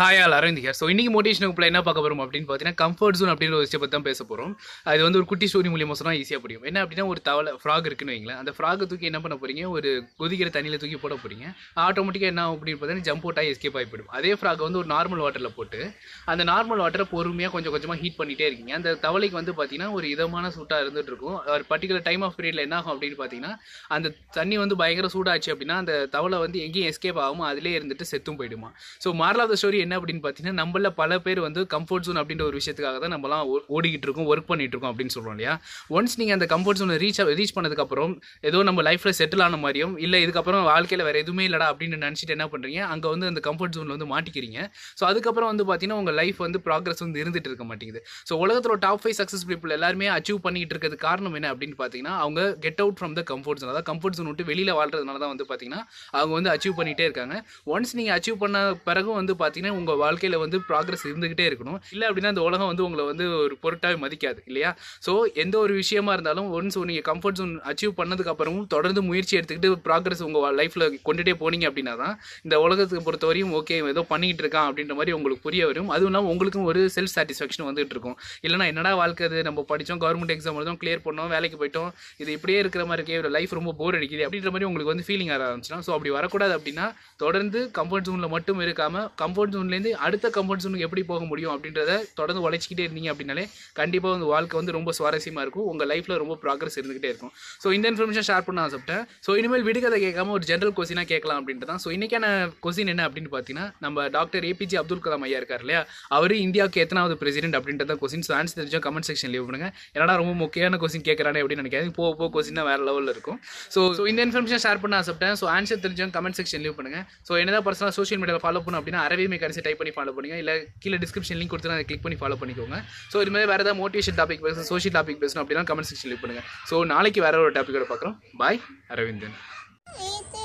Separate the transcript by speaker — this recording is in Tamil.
Speaker 1: hi all Aravind here so இன்னைக்கு மோட்டிவேஷன் வகுப்பில் என்ன பார்க்க போகிறோம் அப்படின்னு பார்த்தீங்கன்னா கம்ஃபர்ட் ஜோன் அப்படின்ற ஒரு விஷயம் பற்றி தான் பேச போகிறோம் அது வந்து ஒரு குட்டி ஸ்டோரி மூலியமாக சொன்னால் ஈஸியாக புரியும் என்ன அப்படின்னா ஒரு தவளை ஃப்ராக் இருக்குன்னு வைங்களேன் அந்த ஃப்ராகை தூக்கி என்ன பண்ண போறீங்க ஒரு கொதிக்கிற தண்ணியில் தூக்கி போட போறீங்க ஆட்டோமேட்டிக்காக என்ன ஆகும் அப்படின்னு பார்த்தீங்கன்னா ஜம்ப் அவுட் ஆகி எஸ்கேப் ஆகிப்படும் அதே ஃப்ராக் வந்து ஒரு நார்மல் வாட்டரில் போட்டு அந்த நார்மல் வாட்டரை பொறுமையாக கொஞ்சம் கொஞ்சமாக ஹீட் பண்ணிட்டே இருக்கீங்க அந்த தவளைக்கு வந்து பார்த்தீங்கன்னா ஒரு இதமான சூட்டாக இருந்துட்டு இருக்கும் ஒரு பர்டிகுலர் டைம் ஆஃப் பீரியடில் என்ன ஆகும் அப்படின்னு பார்த்தீங்கன்னா அந்த தண்ணி வந்து பயங்கர சூடாச்சு அப்படின்னா அந்த தவளை வந்து எங்கேயும் எஸ்கேப் ஆகாம அதிலே இருந்துட்டு செத்தும் போயிடுமா so moral of the story என்ன அப்படின்னு பார்த்தீங்கன்னா நம்மள பல பேர் வந்து கம்ஃபர்ட் ஜோன் அப்படின்ற ஒரு விஷயத்துக்காக தான் நம்மலாம் ஓ- ஓடிக்கிட்டு இருக்கோம் ஒர்க் பண்ணிட்டு இருக்கோம் அப்படின்னு சொல்றோம் இல்லையா ஒன்ஸ் நீங்கள் அந்த கம்ஃபர்ட் ஜோனை ரீச் ரீச் பண்ணதுக்கப்புறம் ஏதோ நம்ம லைஃப்பில் செட்டில் ஆன மாதிரியும் இல்லை இதுக்கப்புறம் வாழ்க்கையில் வேறு எதுவுமே இல்லடா அப்படின்னு நினச்சிட்டு என்ன பண்ணுறீங்க அங்கே வந்து அந்த கம்ஃபர்ட் ஜோனில் வந்து மாட்டிக்கிறீங்க ஸோ அதுக்கப்புறம் வந்து பார்த்தீங்கன்னா உங்கள் லைஃப் வந்து ப்ராக்ரஸ் வந்து இருந்துட்டு இருக்க மாட்டேங்குது ஸோ உலகத்தோட டாப் ஃபைவ் சக்ஸஸ் பீப்புள் எல்லாருமே அச்சீவ் பண்ணிட்டு இருக்கிறது காரணம் என்ன அப்படின்னு பார்த்தீங்கன்னா அவங்க get out from the comfort zone அதாவது கம்ஃபர்ட் ஜோன் விட்டு வெளியில் வாழ்றதுனால தான் வந்து பார்த்தீங்கன்னா அவங்க வந்து அச்சீவ் பண்ணிகிட்டே இருக்காங்க ஒன்ஸ் நீங்கள் அச்சீவ் பண்ண பிறகும் வந்து பார்த்தீங்கன்னா உங்கள் வாழ்க்கையில் வந்து ப்ராக்ரஸ் இருந்துகிட்டே இருக்கணும் இல்லை அப்படின்னா அந்த உலகம் வந்து உங்களை வந்து ஒரு பொருட்டாவே மதிக்காது இல்லையா ஸோ எந்த ஒரு விஷயமா இருந்தாலும் ஒன்ஸ் நீங்கள் கம்ஃபர்ட் ஜோன் அச்சீவ் பண்ணதுக்கு அப்புறமும் தொடர்ந்து முயற்சி எடுத்துக்கிட்டு ப்ராக்ரஸ் உங்கள் லைஃப்பில் கொண்டுட்டே போனீங்க அப்படின்னா தான் இந்த உலகத்துக்கு பொறுத்தவரையும் ஓகே ஏதோ பண்ணிட்டு இருக்கான் அப்படின்ற மாதிரி உங்களுக்கு புரிய வரும் அதுவும் இல்லாமல் உங்களுக்கும் ஒரு செல்ஃப் சாட்டிஸ்ஃபேக்ஷன் வந்துட்டு இருக்கும் இல்லைனா என்னடா வாழ்க்கை அது நம்ம படித்தோம் கவர்மெண்ட் எக்ஸாம் எழுதும் கிளியர் பண்ணோம் வேலைக்கு போயிட்டோம் இது இப்படியே இருக்கிற மாதிரி இருக்கே லைஃப் ரொம்ப போர் அடிக்குது அப்படின்ற மாதிரி உங்களுக்கு வந்து ஃபீலிங் வர ஆரம்பிச்சிடும் ஸோ அப்படி வரக்கூடாது அப்படின்னா தொடர்ந்து கம்ஃபர்ட் ஜோனில் மட்டும் இருக்காமல் கம்ஃபர்ட் ஜோன்லேருந்து அடுத்த கம்ஃபர்ட் ஜோனுக்கு எப்படி போக முடியும் அப்படின்றத தொடர்ந்து உழைச்சிக்கிட்டே இருந்தீங்க அப்படின்னாலே கண்டிப்பாக வந்து வாழ்க்கை வந்து ரொம்ப சுவாரஸ்யமாக இருக்கும் உங்கள் லைஃப்பில் ரொம்ப ப்ராக்ரஸ் இருந்துகிட்டே இருக்கும் ஸோ இந்த இன்ஃபர்மேஷன் ஷேர் பண்ண ஆசைப்பட்டேன் ஸோ இனிமேல் விடுகதை கேட்காம ஒரு ஜென்ரல் கொஸ்டினாக கேட்கலாம் அப்படின்ட்டு தான் ஸோ இன்றைக்கான கொஸ்டின் என்ன அப்படின்னு பார்த்தீங்கன்னா நம்ம டாக்டர் ஏபிஜே அப்துல் கலாம் ஐயா இருக்கார் இல்லையா அவர் இந்தியாவுக்கு எத்தனாவது பிரசிடென்ட் அப்படின்றத கொஸ்டின் ஸோ ஆன்சர் தெரிஞ்சா கமெண்ட் செக்ஷன் லீவ் பண்ணுங்க என்னடா ரொம்ப முக்கியமான கொஸ்டின் கேட்குறானே அப்படின்னு நினைக்காது போக போக கொஸ்டின் வேறு லெவலில் இருக்கும் ஸோ ஸோ இந்த இன்ஃபர்மேஷன் ஷேர் பண்ண ஆசைப்பட்டேன் ஸோ ஆன்சர் தெரிஞ்சவங்க கமெண்ட் செக்ஷன் லீவ் பண்ணுங்க ஸோ என்னதான் பர்சனலாக சோஷியல் மீடியாவில் ஃபாலோ பண்ணணும் அப்படின்னா அரவே கடைசி டைப் பண்ணி ஃபாலோ பண்ணுங்க இல்லை கீழே டிஸ்கிரிப்ஷன் லிங்க் கொடுத்து அதை கிளிக் பண்ணி ஃபாலோ பண்ணிக்கோங்க ஸோ இது மாதிரி வேறு ஏதாவது மோட்டிவேஷன் டாபிக் பேசணும் சோஷியல் டாபிக் பேசணும் அப்படின்னா கமெண்ட் செக்ஷன் லீவ் பண்ணுங்க ஸோ நாளைக்கு வேற ஒரு டாப்பிக்கோட பார்க்குறோம் பாய் அரவிந்தன்
Speaker 2: இது